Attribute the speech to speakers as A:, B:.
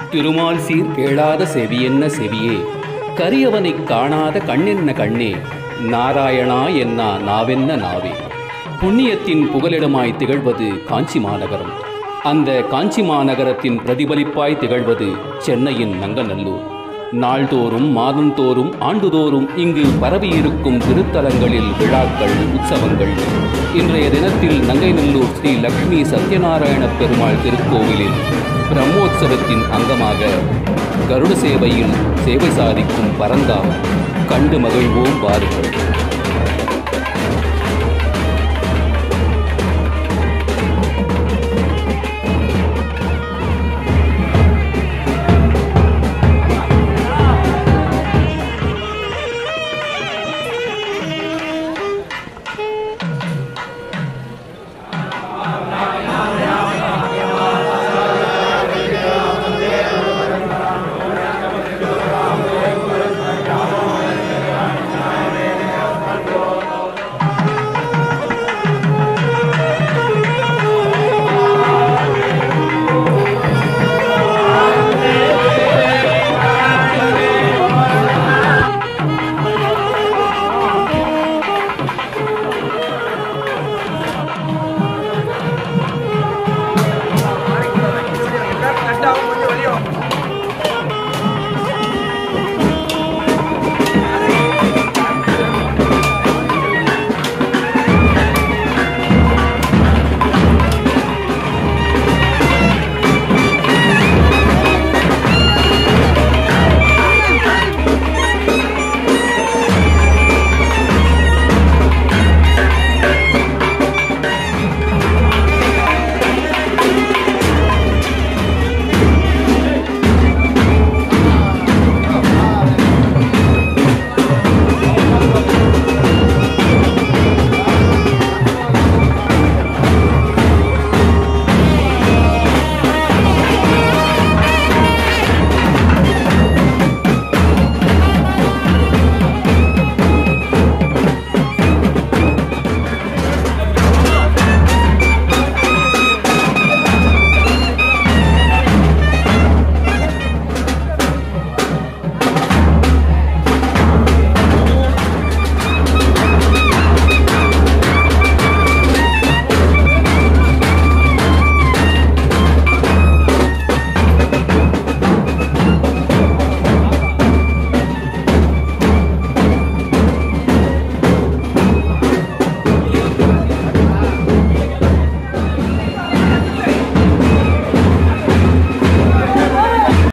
A: திருமால் சீர் கேளாத செவியென்ன செவியே கரியவனைக் காணாத கண்ணென்ன கண்ணே நாராயணா என்னா நாவென்ன நாவே புண்ணியத்தின் புகலிடமாய் திகழ்வது காஞ்சி மாநகரம் அந்த காஞ்சி மாநகரத்தின் பிரதிபலிப்பாய் திகழ்வது சென்னையின் நங்கநல்லூர் நாள்தோறும் மாதந்தோறும் ஆண்டுதோறும் இங்கு பரவியிருக்கும் திருத்தலங்களில் விழாக்கள் உற்சவங்கள் இன்றைய தினத்தில் நங்கைநல்லூர் ஸ்ரீ லக்ஷ்மி சத்யநாராயண பெருமாள் திருக்கோவிலில் பிரம்மோற்சவத்தின் அங்கமாக கருட சேவையில் சேவை சாதிக்கும் பரந்தாமன் கண்டு மகிழ்வோம் வாருங்கள்